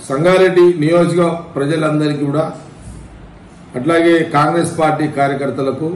సంగారెడ్డి నియోజక ప్రజలందరికీ కూడా అట్లాగే కాంగ్రెస్ పార్టీ కార్యకర్తలకు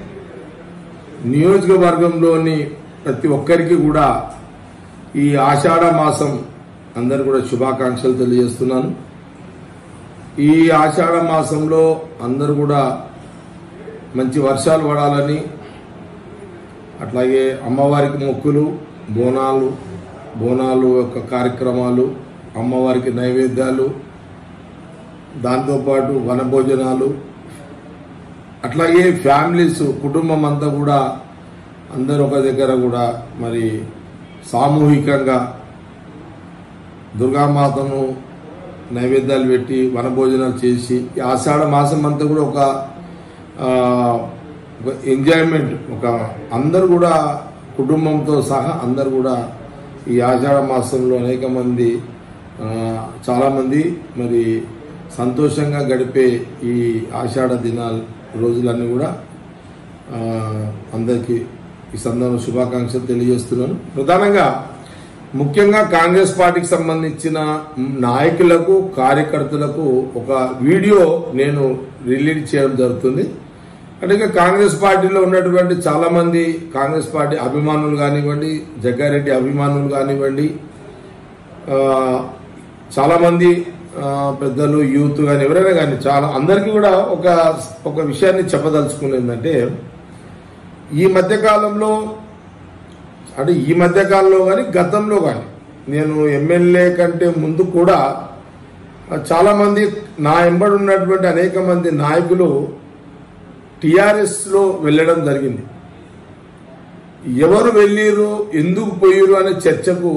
నియోజకవర్గంలోని ప్రతి ఒక్కరికి కూడా ఈ ఆషాఢ మాసం అందరు కూడా శుభాకాంక్షలు తెలియజేస్తున్నాను ఈ ఆషాఢ మాసంలో అందరూ కూడా మంచి వర్షాలు పడాలని అట్లాగే అమ్మవారికి మొక్కులు బోనాలు బోనాలు యొక్క కార్యక్రమాలు అమ్మవారికి నైవేద్యాలు దాంతోపాటు వనభోజనాలు అట్లాగే ఫ్యామిలీస్ కుటుంబం అంతా కూడా అందరూ ఒక దగ్గర కూడా మరి సామూహికంగా దుర్గామాతను నైవేద్యాలు పెట్టి వనభోజనాలు చేసి ఈ ఆషాఢ మాసం అంతా కూడా ఒక ఆ, ఒక ఎంజాయ్మెంట్ ఒక అందరు కూడా కుటుంబంతో సహా అందరు కూడా ఈ ఆషాఢ మాసంలో అనేక మంది ఆ, చాలా మంది మరి సంతోషంగా గడిపే ఈ ఆషాఢ దినాలు రోజులన్నీ కూడా ఆ, అందరికీ ఈ సందర్భంలో శుభాకాంక్షలు తెలియజేస్తున్నాను ప్రధానంగా ముఖ్యంగా కాంగ్రెస్ పార్టీకి సంబంధించిన నాయకులకు కార్యకర్తలకు ఒక వీడియో నేను రిలీజ్ చేయడం జరుగుతుంది అంటే ఇక కాంగ్రెస్ పార్టీలో ఉన్నటువంటి చాలా మంది కాంగ్రెస్ పార్టీ అభిమానులు కానివ్వండి జగ్గారెడ్డి అభిమానులు కానివ్వండి ఆ, చాలా మంది ఆ, పెద్దలు యూత్ కానీ ఎవరైనా కానీ చాలా అందరికీ కూడా ఒక ఒక విషయాన్ని చెప్పదలుచుకున్నది ఏంటంటే ఈ మధ్య కాలంలో అంటే ఈ మధ్య కాలంలో కానీ గతంలో కానీ నేను ఎమ్మెల్యే కంటే ముందు కూడా చాలా మంది నా ఎంబడి ఉన్నటువంటి అనేక మంది నాయకులు టిఆర్ఎస్ లో వెళ్ళడం జరిగింది ఎవరు వెళ్ళిరు ఎందుకు పోయిరు అనే చర్చకు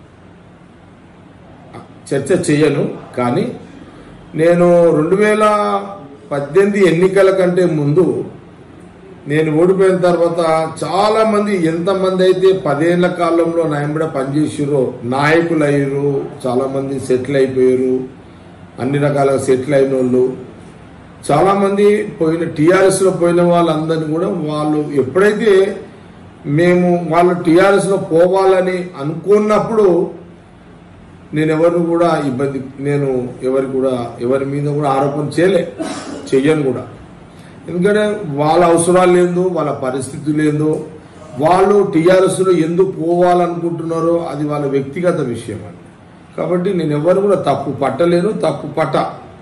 చర్చ చేయను కానీ నేను రెండు వేల పద్దెనిమిది ఎన్నికల కంటే ముందు నేను ఓడిపోయిన తర్వాత చాలా మంది ఎంతమంది అయితే పదేళ్ల కాలంలో నాయంబడ పనిచేసిరో నాయకులు అయ్యారు చాలా మంది సెటిల్ అయిపోయారు అన్ని రకాలుగా సెటిల్ అయిన వాళ్ళు చాలా మంది పోయిన టీఆర్ఎస్ లో పోయిన వాళ్ళందరినీ కూడా వాళ్ళు ఎప్పుడైతే మేము వాళ్ళు టీఆర్ఎస్ లో పోవాలని అనుకున్నప్పుడు నేను ఎవరిని కూడా ఇబ్బంది నేను ఎవరి కూడా ఎవరి మీద కూడా ఆరోపణ చేయలే చెయ్యను కూడా ఎందుకంటే వాళ్ళ అవసరాలు ఏందో వాళ్ళ పరిస్థితులు ఏందో వాళ్ళు టీఆర్ఎస్ లో ఎందుకు పోవాలనుకుంటున్నారో అది వాళ్ళ వ్యక్తిగత విషయం అండి కాబట్టి నేను ఎవరు కూడా తప్పు పట్టలేను తప్పు పట్ట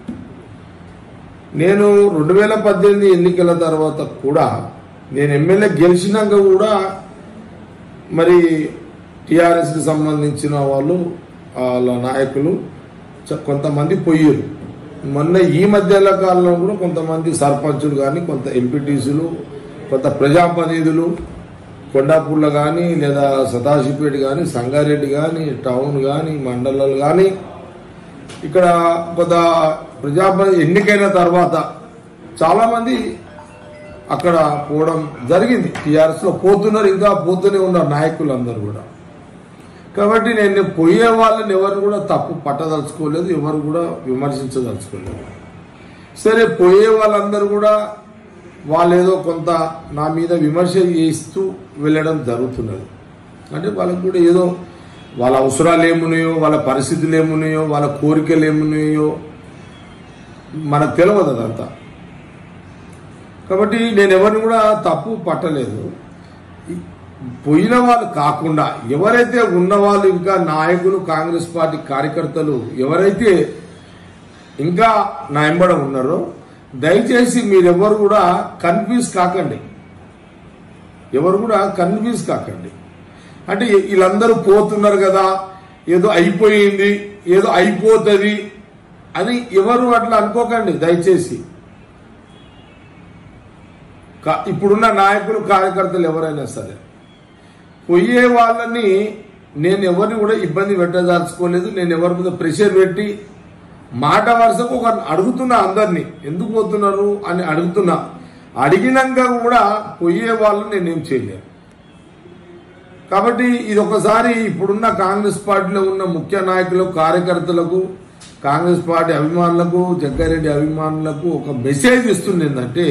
నేను రెండు వేల పద్దెనిమిది ఎన్నికల తర్వాత కూడా నేను ఎమ్మెల్యే గెలిచినాక కూడా మరి టిఆర్ఎస్కి సంబంధించిన వాళ్ళు వాళ్ళ నాయకులు చ- కొంతమంది పోయారు మొన్న ఈ మధ్యల కాలంలో కూడా కొంతమంది సర్పంచులు కానీ కొంత ఎంపీటీసీలు కొంత ప్రజాప్రతినిధులు కొండాపూర్లో కానీ లేదా సదాశివపేట కానీ సంగారెడ్డి కానీ టౌన్ కానీ మండలాలు కానీ ఇక్కడ కొంత ప్రజాప్రతి ఎన్నికైన తర్వాత చాలా మంది అక్కడ పోవడం జరిగింది టీఆర్ఎస్ లో పోతున్నారు ఇంకా పోతూనే ఉన్నారు నాయకులు అందరు కూడా కాబట్టి నేను పోయే వాళ్ళని ఎవరు కూడా తప్పు పట్టదలుచుకోలేదు ఎవరు కూడా విమర్శించదలుచుకోలేదు సరే పోయే వాళ్ళందరూ కూడా వాళ్ళు ఏదో కొంత నా మీద విమర్శ చేస్తూ వెళ్ళడం జరుగుతున్నది అంటే వాళ్ళకు కూడా ఏదో వాళ్ళ అవసరాలు ఏమున్నాయో వాళ్ళ పరిస్థితులు ఏమున్నాయో వాళ్ళ కోరికలు ఏమున్నాయో మనకు తెలియదు అదంతా కాబట్టి నేను ఎవరిని కూడా తప్పు పట్టలేదు ఈ- పోయిన వాళ్ళు కాకుండా ఎవరైతే ఉన్నవాళ్ళు ఇంకా నాయకులు కాంగ్రెస్ పార్టీ కార్యకర్తలు ఎవరైతే ఇంకా నా ఎంబడ ఉన్నారో దయచేసి మీరెవరు కూడా కన్ఫ్యూజ్ కాకండి ఎవరు కూడా కన్ఫ్యూజ్ కాకండి అంటే వీళ్ళందరూ పోతున్నారు కదా ఏదో అయిపోయింది ఏదో అయిపోతుంది అని ఎవరు అట్లా అనుకోకండి దయచేసి కా- ఇప్పుడున్న నాయకులు కార్యకర్తలు ఎవరైనా సరే పోయే వాళ్ళని నేను ఎవరిని కూడా ఇబ్బంది పెట్టదలుచుకోలేదు నేను ఎవరి మీద ప్రెషర్ పెట్టి మాట వరుసకు ఒక అడుగుతున్నా అందరినీ ఎందుకు పోతున్నారు అని అడుగుతున్నా అడిగినాక కూడా పోయే వాళ్ళని నేనేం చేయలేను కాబట్టి ఇది ఒకసారి ఇప్పుడున్న కాంగ్రెస్ పార్టీలో ఉన్న ముఖ్య నాయకులు కార్యకర్తలకు కాంగ్రెస్ పార్టీ అభిమానులకు జగ్గారెడ్డి అభిమానులకు ఒక మెసేజ్ ఇస్తుంది ఏంటంటే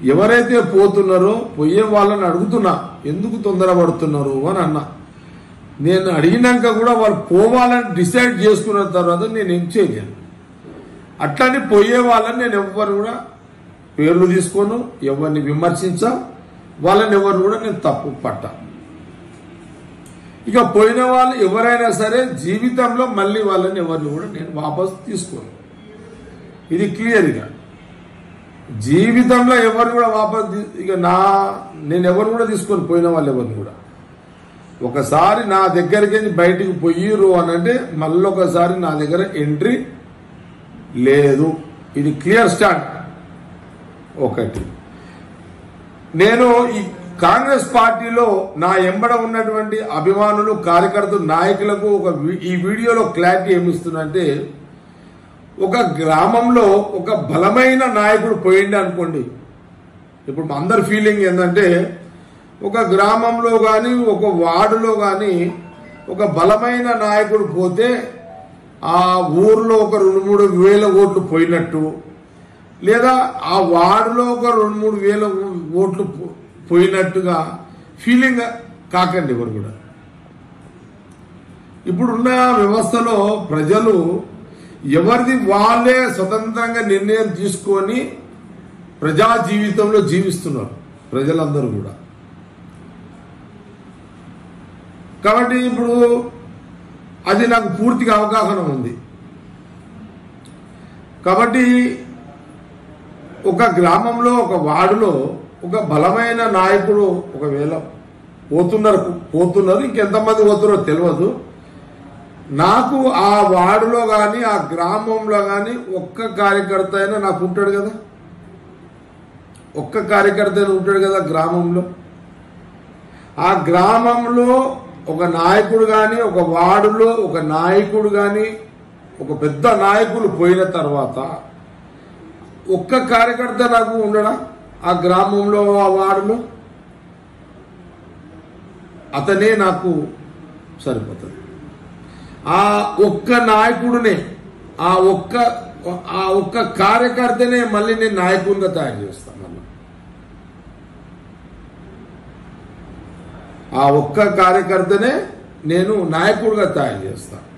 ఎవరైతే పోతున్నారో పోయే వాళ్ళని అడుగుతున్నా ఎందుకు తొందరపడుతున్నారు అని అన్నా నేను అడిగినాక కూడా వాళ్ళు పోవాలని డిసైడ్ చేసుకున్న తర్వాత నేను ఏం చేయలేను అట్లని పోయే వాళ్ళని నేను ఎవ్వరు కూడా పేర్లు తీసుకోను ఎవరిని విమర్శించా వాళ్ళని ఎవరు కూడా నేను తప్పు పట్టా ఇక పోయిన వాళ్ళు ఎవరైనా సరే జీవితంలో మళ్ళీ వాళ్ళని ఎవరిని కూడా నేను వాపస్ తీసుకోను ఇది క్లియర్గా జీవితంలో ఎవరు కూడా వాపస్ తీ- ఇక నా నేను ఎవరు కూడా తీసుకొని పోయిన వాళ్ళు ఎవరిని కూడా ఒకసారి నా దగ్గరికి వెళ్ళి బయటికి పోయిరు అని అంటే మళ్ళీ ఒకసారి నా దగ్గర ఎంట్రీ లేదు ఇది క్లియర్ స్టాండ్ ఒకటి నేను ఈ కాంగ్రెస్ పార్టీలో నా ఎంబడ ఉన్నటువంటి అభిమానులు కార్యకర్తలు నాయకులకు ఒక వీ- ఈ వీడియోలో క్లారిటీ ఏమిస్తుందంటే ఒక గ్రామంలో ఒక బలమైన నాయకుడు పోయింది అనుకోండి ఇప్పుడు మా అందరి ఫీలింగ్ ఏంటంటే ఒక గ్రామంలో కానీ ఒక వార్డులో కానీ ఒక బలమైన నాయకుడు పోతే ఆ ఊర్లో ఒక రెండు మూడు వేల ఓట్లు పోయినట్టు లేదా ఆ వార్డులో ఒక రెండు మూడు వేల ఓట్లు పో- పోయినట్టుగా ఫీలింగ్ కాకండి ఎవరు కూడా ఇప్పుడున్న వ్యవస్థలో ప్రజలు ఎవరిది వాళ్ళే స్వతంత్రంగా నిర్ణయం తీసుకొని ప్రజా జీవితంలో జీవిస్తున్నారు ప్రజలందరూ కూడా కాబట్టి ఇప్పుడు అది నాకు పూర్తిగా అవగాహన ఉంది కాబట్టి ఒక గ్రామంలో ఒక వార్డులో ఒక బలమైన నాయకుడు ఒకవేళ పోతున్నారు పోతున్నారు ఇంకెంతమంది పోతున్నారో తెలియదు నాకు ఆ వార్డులో కానీ ఆ గ్రామంలో కానీ ఒక్క కార్యకర్త అయినా నాకు ఉంటాడు కదా ఒక్క కార్యకర్త అయినా ఉంటాడు కదా గ్రామంలో ఆ గ్రామంలో ఒక నాయకుడు కానీ ఒక వార్డులో ఒక నాయకుడు కానీ ఒక పెద్ద నాయకులు పోయిన తర్వాత ఒక్క కార్యకర్త నాకు ఉండడా ఆ గ్రామంలో ఆ వార్డులో అతనే నాకు సరిపోతుంది ఆ ఒక్క నాయకుడినే ఆ ఒక్క ఆ ఒక్క కార్యకర్తనే మళ్ళీ నేను నాయకుడిగా తయారు చేస్తాను మళ్ళీ ఆ ఒక్క కార్యకర్తనే నేను నాయకుడిగా తయారు చేస్తాను